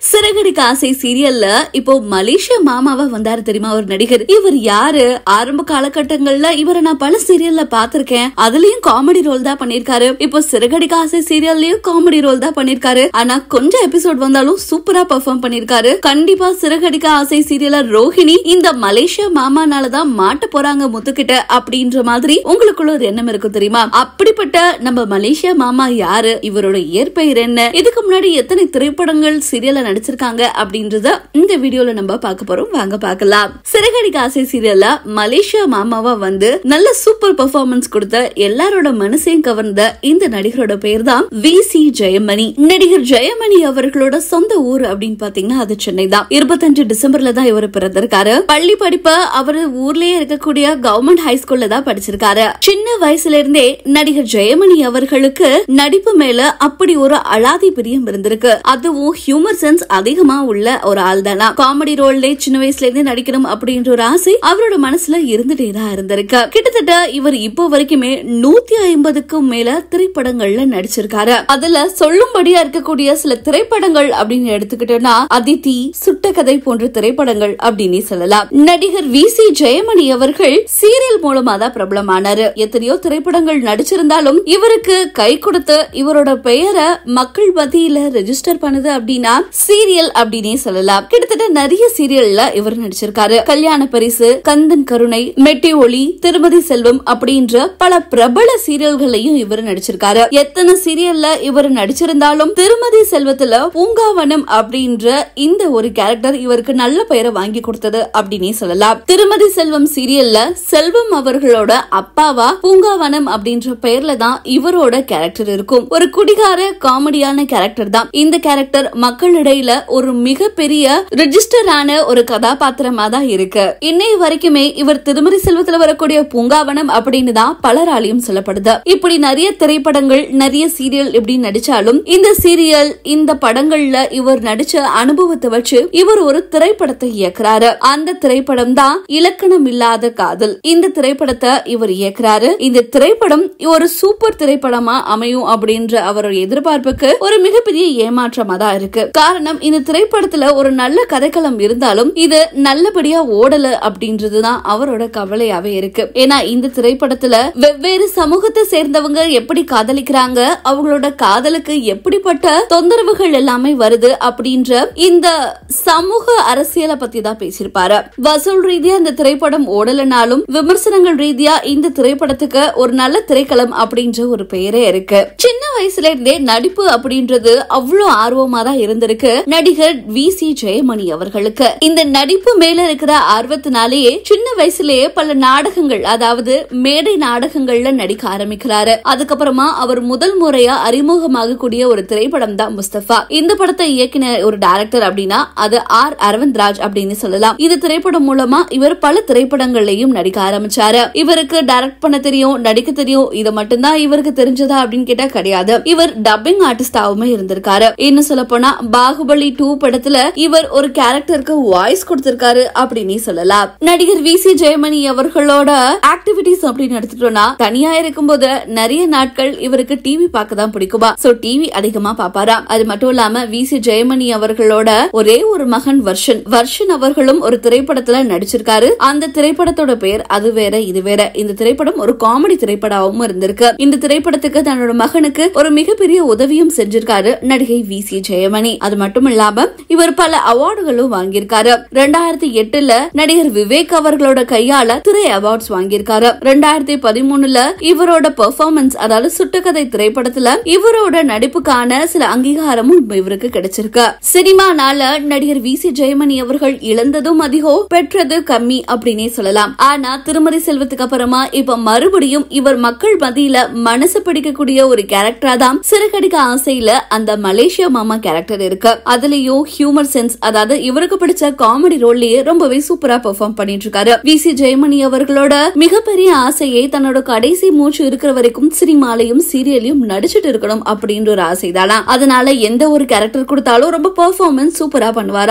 சிறகடிக்க ஆசை சீரியல்ல இப்போ மலேசியா மாமாவா வந்தாரு தெரியுமா ஒரு நடிகர் இவர் யாரு ஆரம்ப காலகட்டங்கள்ல இவரை நான் பல சீரியல்ல பாத்திருக்கேன் அதுலயும் காமெடி ரோல் தான் பண்ணிருக்காரு இப்போ சிறகடிக்க ஆசை சீரியல்லயும் காமெடி ரோல் தான் பண்ணிருக்காரு ஆனா கொஞ்சம் எபிசோட் வந்தாலும் சூப்பரா பெர்ஃபார்ம் பண்ணிருக்காரு கண்டிப்பா சிறகடிக்க ஆசை சீரியல்ல ரோஹிணி இந்த மலேசியா மாமானாலதான் மாட்ட போறாங்க முத்துக்கிட்ட அப்படின்ற மாதிரி உங்களுக்குள்ள ஒரு எண்ணம் இருக்கும் தெரியுமா அப்படிப்பட்ட நம்ம மலேசியா மாமா யாரு இவரோட இயற்பெயர் என்ன இதுக்கு முன்னாடி எத்தனை திரைப்படங்கள் சீரியல்ல நடிச்சிருக்காங்க அப்படின்றத இந்த வீடியோல நம்ம பார்க்க போறோம் வாங்க பார்க்கலாம் சிறகடிக்க ஆசை சீரியல்ல மலேசியா மாமாவா வந்து நல்ல சூப்பர் பெர்ஃபார்மன்ஸ் கொடுத்த எல்லாரோட மனசையும் கவர்ந்த இந்த நடிகரோட பெயர் தான் வி சி ஜெயமணி நடிகர் ஜெயமணி அவர்களோட சொந்த ஊர் அப்படின்னு பாத்தீங்கன்னா அது சென்னை தான் இருபத்தஞ்சு டிசம்பர்ல தான் இவர் பிறந்திருக்காரு பள்ளி படிப்ப அவர் ஊர்லயே இருக்கக்கூடிய கவர்மெண்ட் ஹை ஸ்கூல்ல தான் படிச்சிருக்காரு சின்ன வயசுல இருந்தே நடிகர் ஜெயமணி அவர்களுக்கு நடிப்பு மேல அப்படி ஒரு அலாதி பிரியம் இருந்திருக்கு அதுவும் ஹியூமர் சென்ஸ் அதிகமா உள்ள ஒரு ஆள் தானா காமெடி ரோல்ல சின்ன வயசுல இருந்து நடிக்கணும் அப்படின்ற ஒரு ஆசை அவரோட மனசுல இருந்துட்டே தான் இருந்திருக்கு கிட்டத்தட்ட இவர் இப்போ வரைக்குமே நூத்தி ஐம்பதுக்கும் மேல திரைப்படங்கள்ல நடிச்சிருக்காரு அதுல சொல்லும்படியா இருக்கக்கூடிய சில திரைப்படங்கள் அப்படின்னு எடுத்துக்கிட்டோம்னா அதித்தி சுட்ட கதை போன்ற திரைப்படங்கள் அப்படின்னு சொல்லலாம் நடிகர் வி சி ஜெயமணி அவர்கள் சீரியல் மூலமா தான் பிரபலமானாரு எத்தனையோ திரைப்படங்கள் நடிச்சிருந்தாலும் இவருக்கு கை கொடுத்து இவரோட பெயரை மக்கள் மத்தியில ரெஜிஸ்டர் பண்ணுது அப்படின்னா சீரியல் அப்படின்னே சொல்லலாம் கிட்டத்தட்ட நிறைய சீரியல்ல இவர் நடிச்சிருக்காரு கல்யாண பரிசு கந்தன் கருணை மெட்டி ஒளி திருமதி செல்வம் அப்படின்ற பல பிரபல சீரியல்களையும் இவர் நடிச்சிருக்காரு எத்தனை சீரியல்ல இவர் நடிச்சிருந்தாலும் திருமதி செல்வத்துல பூங்காவனம் அப்படின்ற இந்த ஒரு கேரக்டர் இவருக்கு நல்ல பெயரை வாங்கி கொடுத்தது அப்படின்னே சொல்லலாம் திருமதி செல்வம் சீரியல்ல செல்வம் அவர்களோட அப்பாவா பூங்காவனம் அப்படின்ற பெயர்ல தான் இவரோட கேரக்டர் இருக்கும் ஒரு குடிகார காமெடியான கேரக்டர் தான் இந்த கேரக்டர் மக்களிடையில ஒரு மிகப்பெரிய ரிஜிஸ்டரான ஒரு கதாபாத்திரமா தான் இருக்கு இன்னைய வரைக்குமே இவர் திருமதி செல்வத்துல வரக்கூடிய பூங்காவனம் அப்படின்னு தான் பலராலையும் சொல்லப்படுது இப்படி நிறைய திரைப்படங்கள் நிறைய சீரியல் இப்படி நடிச்சாலும் இந்த சீரியல் இந்த படங்கள்ல இவர் நடிச்ச அனுபவத்தை வச்சு இவர் ஒரு திரைப்படத்தை இயக்குறாரு அந்த திரைப்படம் தான் இலக்கணம் இல்லாத காதல் இந்த திரைப்படத்தை இவர் இயக்குறாரு இந்த திரைப்படம் ஒரு சூப்பர் திரைப்படமா அமையும் அப்படின்ற அவரோட எதிர்பார்ப்புக்கு ஒரு மிகப்பெரிய ஏமாற்றமா தான் இருக்கு காரணம் இந்த திரைப்படத்துல ஒரு நல்ல கதைக்களம் இருந்தாலும் இது நல்லபடியா ஓடல அப்படின்றதுதான் அவரோட கவலையாவே இருக்கு ஏன்னா இந்த திரைப்படத்துல வெவ்வேறு சமூகத்தை சேர்ந்தவங்க எப்படி காதலிக்கிறாங்க அவங்களோட காதலுக்கு எப்படிப்பட்ட தொந்தரவுகள் எல்லாமே வருது அப்படின்ற இந்த சமூக அரசியலை பத்தி தான் பேசியிருப்பாரு வசூல் ரீதியா இந்த திரைப்படம் ஓடலனாலும் விமர்சனங்கள் ரீதியா இந்த திரைப்படத்துக்கு ஒரு நல்ல திரைக்களம் அப்படின்ற ஒரு பெயரே இருக்கு சின்ன வயசுல இருந்தே நடிப்பு அப்படின்றது அவ்வளவு ஆர்வமா தான் இருந்திருக்கு நடிகர் வி சி ஜெயமணி அவர்களுக்கு இந்த நடிப்பு மேல இருக்கிற ஆர்வத்தினாலேயே சின்ன வயசுலயே பல நாடகங்கள் அதாவது மேடை நாடகங்கள்ல நடிக்க ஆரம்பிக்கிறாரு அதுக்கப்புறமா அவர் முதல் முறையா அறிமுகமாக கூடிய ஒரு திரைப்படம் தான் முஸ்தபா இந்த படத்தை இயக்கின ஒரு டைரக்டர் அப்படின்னா அது ஆர் அரவிந்த் ராஜ் அப்படின்னு சொல்லலாம் இந்த திரைப்படம் மூலமா இவர் பல திரைப்படங்கள்லயும் நடிக்க ஆரம்பிச்சாரு இவருக்கு டைரக்ட் பண்ண தெரியும் நடிக்க தெரியும் இது மட்டும்தான் இவருக்கு தெரிஞ்சதா அப்படின்னு கேட்டா கிடையாது இவர் டப்பிங் ஆர்டிஸ்டாவுமே இருந்திருக்காரு இன்னும் சொல்ல போனா பாகுபலி டூ படத்துல இவர் ஒரு கேரக்டருக்கு வாய்ஸ் கொடுத்திருக்காரு அப்படின்னு சொல்லலாம் நடிகர் வி சி ஜெயமணி அவர்களோட ஆக்டிவிட்டிஸ் அப்படின்னு எடுத்துட்டோம்னா தனியா இருக்கும்போது நிறைய நாட்கள் இவருக்கு டிவி பார்க்க தான் பிடிக்குமா சோ டிவி அதிகமா பாப்பாராம் அது மட்டும் இல்லாம வி சி ஜெயமணி அவர்களோட ஒரே ஒரு மகன் வர்ஷன் வர்ஷன் அவர்களும் ஒரு திரைப்படத்துல நடிச்சிருக்காரு அந்த திரைப்படத்தோட பேர் அது வேற இது வேற இந்த திரைப்படம் ஒரு காமெடி திரைப்படமாவும் இருந்திருக்கு இந்த திரைப்படத்துக்கு தன்னோட மகனுக்கு ஒரு மிகப்பெரிய உதவியும் செஞ்சிருக்காரு நடிகை வி சி ஜெயமணி அது மட்டும் இல்லாம இவர் பல அவார்டுகளும் வாங்கியிருக்காரு ரெண்டாயிரத்தி எட்டுல நடிகர் விவேக் அவர்களோட கையால திரை அவார்ட்ஸ் வாங்கியிருக்காரு ரெண்டாயிரத்தி பதிமூணுல இவரோட பெர்ஃபார்மன்ஸ் அதாவது சுட்டுக்கதை திரைப்படத்துல இவரோட நடிப்புக்கான சில அங்கீகாரமும் இவருக்கு கிடைச்சிருக்கு சினிமானால நடிகர் வி சி ஜெயமணி அவர்கள் இழந்ததும் அதிகம் பெற்றது கம்மி அப்படின்னே சொல்லலாம் ஆனா திருமதி செல்வத்துக்கு அப்புறமா இப்ப மறுபடியும் இவர் மக்கள் மத்தியில மனசு பிடிக்கக்கூடிய ஒரு கேரக்டரா தான் சிறகடிக்க ஆசையில அந்த மலேசியா மாமா கேரக்டர் இருக்கு அதுலயும் ஹியூமர் சென்ஸ் அதாவது இவருக்கு பிடிச்ச காமெடி ரோல்லயே ரொம்பவே சூப்பரா பெர்ஃபார்ம் பண்ணிட்டு இருக்காரு வி சி ஜெயமணி அவர்களோட மிகப்பெரிய ஆசையை தன்னோட கடைசி மூச்சு இருக்கிற வரைக்கும் சினிமாலையும் சீரியலையும் நடிச்சிட்டு இருக்கணும் அப்படின்ற ஒரு ஆசை தானா அதனால எந்த ஒரு கேரக்டர் கொடுத்தாலும் ரொம்ப பெர்ஃபார்மன்ஸ் சூப்பரா பண்ணுவாரா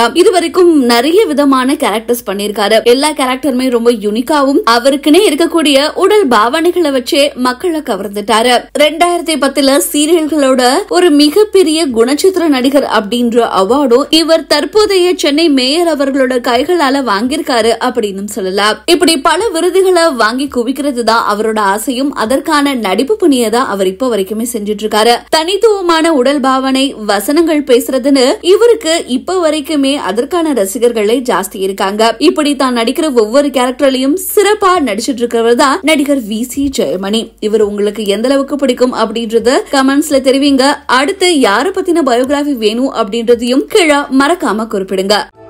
இது வரைக்கும் நிறைய விதமான கேரக்டர்ஸ் பண்ணிருக்காரு எல்லா கேரக்டருமே ரொம்ப யூனிக்காவும் அவருக்குன்னே இருக்கக்கூடிய உடல் பாவனைகளை வச்சே மக்களை கவர்ந்துட்டாரு ரெண்டாயிரத்தி பத்துல சீரியல்களோட ஒரு மிகப்பெரிய குணச்சித்திர நடிகர் அப்படின்ற அவார்டும் இவர் தற்போதைய சென்னை மேயர் அவர்களோட கைகளால வாங்கியிருக்காரு அப்படின்னு சொல்லலாம் இப்படி பல விருதுகளை வாங்கி குவிக்கிறது தான் அவரோட ஆசையும் அதற்கான நடிப்பு பணியை தான் அவர் இப்ப வரைக்குமே செஞ்சுட்டு இருக்காரு தனித்துவமான உடல் பாவனை வசனங்கள் பேசுறதுன்னு இவருக்கு இப்ப வரைக்குமே அதற்கான ரசிகர்களே ஜாஸ்தி இருக்காங்க இப்படி தான் நடிக்கிற ஒவ்வொரு கேரக்டர்லயும் சிறப்பா நடிச்சிட்டு இருக்கிறவர் தான் நடிகர் வி சி ஜெயமணி இவர் உங்களுக்கு எந்த அளவுக்கு பிடிக்கும் அப்படின்றத கமெண்ட்ஸ்ல தெரிவிங்க அடுத்து யார பத்தின பயோகிராஃபி வேணும் அப்படின்றதையும் கீழே மறக்காம குறிப்பிடுங்க